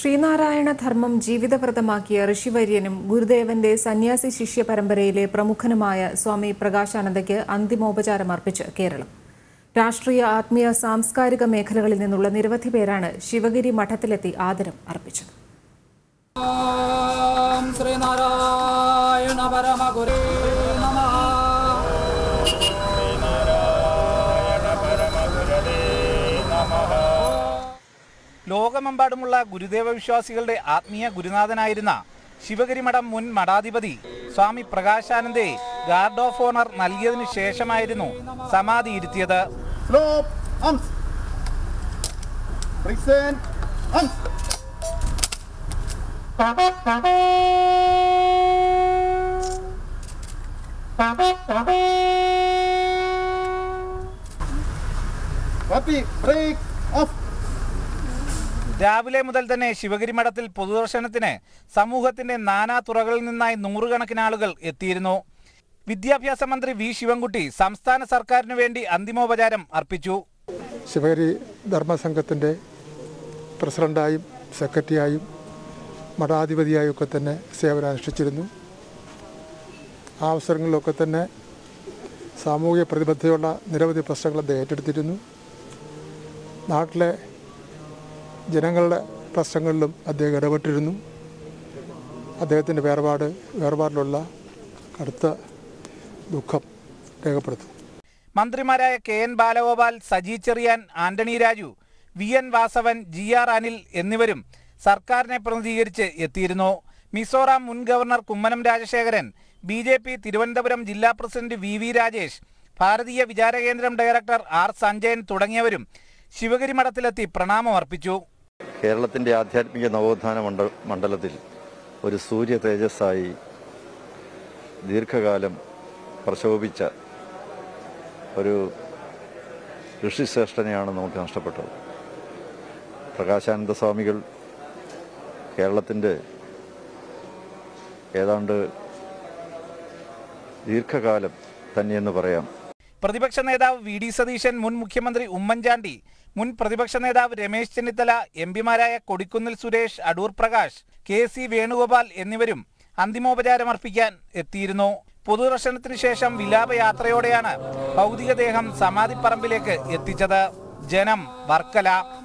ശ്രീനാരായണ ധർമ്മം ജീവിതവ്രതമാക്കിയ ഋഷിവര്യനും ഗുരുദേവന്റെ സന്യാസി ശിഷ്യ പരമ്പരയിലെ പ്രമുഖനുമായ സ്വാമി പ്രകാശാനന്ദയ്ക്ക് അന്തിമോപചാരം അർപ്പിച്ച് കേരളം രാഷ്ട്രീയ ആത്മീയ സാംസ്കാരിക മേഖലകളിൽ നിന്നുള്ള നിരവധി പേരാണ് ശിവഗിരി മഠത്തിലെത്തി ആദരം അർപ്പിച്ചത് ഓം ശ്രീനാരായണ പരമഗുരേ നമ ലോകമെമ്പാടുമുള്ള ഗുരുദേവ വിശ്വാസികളുടെ ആത്മീയ ഗുരുനാഥനായിരുന്ന ശിവഗിരി മഠം മുൻ മഠാധിപതി സ്വാമി പ്രകാശാനന്ദയെ ഗാർഡ് ഓഫ് ഓണർ നൽകിയതിനു ശേഷമായിരുന്നു സമാധി ഇരുത്തിയത് Slope, arms. Present, arms. Copy, break, off. രാവിലെ മുതൽ തന്നെ ശിവഗിരി മഠത്തിൽ പൊതുദർശനത്തിന് സമൂഹത്തിന്റെ നാനാ തുറകളിൽ നിന്നായി നൂറുകണക്കിന് ആളുകൾ എത്തിയിരുന്നു വിദ്യാഭ്യാസ മന്ത്രി വി ശിവൻകുട്ടി സംസ്ഥാന സർക്കാരിനു വേണ്ടി അന്തിമോപചാരം അർപ്പിച്ചു ശിവഗിരി ധർമ്മസംഘത്തിൻ്റെ പ്രസിഡൻ്റായും സെക്രട്ടറിയായും മഠാധിപതിയായും ഒക്കെ തന്നെ സേവനം അനുഷ്ഠിച്ചിരുന്നു ആ അവസരങ്ങളിലൊക്കെ തന്നെ സാമൂഹിക പ്രതിബദ്ധതയുള്ള നിരവധി പ്രശ്നങ്ങൾ അദ്ദേഹം ഏറ്റെടുത്തിരുന്നു നാട്ടിലെ ജനങ്ങളുടെ പ്രശ്നങ്ങളിലും അദ്ദേഹം ഇടപെട്ടിരുന്നു അദ്ദേഹത്തിൻ്റെ വേർപാട് വേർപാടിലുള്ള കടുത്ത ദുഃഖം രേഖപ്പെടുത്തും മന്ത്രിമാരായ K N Balagopal Saji Cherian Antony Raju V N Vasavan G R Anil എന്നിവരും സർക്കാരിനെ പ്രതിനിധീകരിച്ച് എത്തിയിരുന്നു മിസോറാം മുൻ governor Kummanam Rajasekharan B J P Thiruvananthapuram ജില്ലാ പ്രസിഡന്റ് വി വി രാജേഷ് ഭാരതീയ വിചാരകേന്ദ്രം ഡയറക്ടർ ആർ സഞ്ജയൻ തുടങ്ങിയവരും ശിവഗിരി മഠത്തിലെത്തി പ്രണാമം അർപ്പിച്ചു കേരളത്തിൻ്റെ ആധ്യാത്മിക നവോത്ഥാന മണ്ഡ മണ്ഡലത്തിൽ ഒരു സൂര്യ തേജസ്സായി ദീർഘകാലം പ്രശോഭിച്ച ഒരു ഋഷിശ്രേഷ്ഠനെയാണ് നമുക്ക് നഷ്ടപ്പെട്ടത് പ്രകാശാനന്ദ സ്വാമികൾ കേരളത്തിൻ്റെ ഏതാണ്ട് ദീർഘകാലം തന്നെയെന്ന് പറയാം പ്രതിപക്ഷ നേതാവ് വി ഡി സതീശൻ മുൻ മുഖ്യമന്ത്രി ഉമ്മൻചാണ്ടി മുൻ പ്രതിപക്ഷ നേതാവ് രമേശ് ചെന്നിത്തല എം പിമാരായ കൊടിക്കുന്നിൽ സുരേഷ് അടൂർ പ്രകാശ് കെ സി വേണുഗോപാൽ എന്നിവരും അന്തിമോപചാരമർപ്പിക്കാൻ എത്തിയിരുന്നു പൊതുദർശനത്തിന് ശേഷം വിലാപയാത്രയോടെയാണ് ഭൗതികദേഹം സമാധിപ്പറമ്പിലേക്ക് എത്തിച്ചത് ജനം വർക്കല